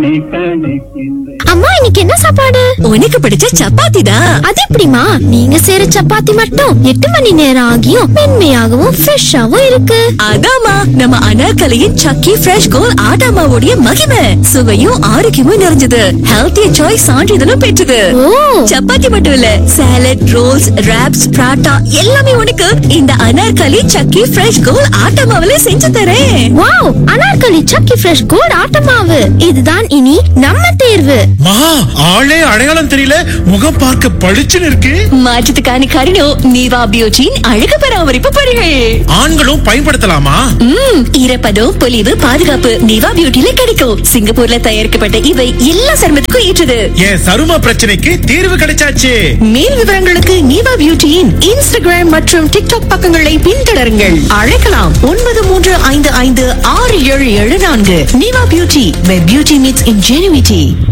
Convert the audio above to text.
அம்மா இன்னைக்கு என்ன சாப்பாடு உனக்கு பிடிச்ச சப்பாத்தி தான் அது எப்படிமா நீங்க செய்யற சப்பாத்தி மட்டும் எட்டு மணி நேரம் ஆகியும் மென்மையாகவும் ஃப்ரெஷ்ஷாவும் இருக்கு அதாமா நம்ம அனார்கலியின் சக்கி ஃப்ரெஷ் கோல் ஆட்டா மாவுடைய மகிமை சுவையும் ஆரோக்கியமும் நிறைஞ்சது ஹெல்த்தி சாய்ஸ் சான்றிதழும் பெற்றது ஓ சப்பாத்தி மட்டும் இல்ல சாலட் ரோல்ஸ் ராப்ஸ் பராட்டா எல்லாமே உனக்கு இந்த அனார்கலி சக்கி ஃப்ரெஷ் கோல் ஆட்டா மாவுல செஞ்சு தரேன் wow Anarkali chakki fresh gold atta மாவு இதுதான் இனி நம்ம தேர்வு மகா ஆளே அடையாளம் தெரியல முகம் பார்க்க பளிச்சுன்னு இருக்கு மாற்றத்துக்கான காரணம் நீவா பியூட்டின் அழகு பராமரிப்பு பொருட்கள் ஆண்களும் பயன்படுத்தலாமா ம் ஈரப்பதம் பொலிவு பாதுகாப்பு நிவா பியூட்டில கிடைக்கும் சிங்கப்பூர்ல தயாரிக்கப்பட்ட இவை எல்லா சருமத்துக்கும் ஏற்றது என் சரும பிரச்சனைக்கு தீர்வு கிடைச்சாச்சு மேல் விவரங்களுக்கு நிவா பியூட்டியின் இன்ஸ்டாகிராம் மற்றும் டிக்டாக் பக்கங்களை பின்தொடருங்கள் அழைக்கலாம் ஒன்பது மூன்று ஐந்து ஐந்து ஆறு ஏழு ஏழு நான்கு Nivea beauty where beauty meets ingenuity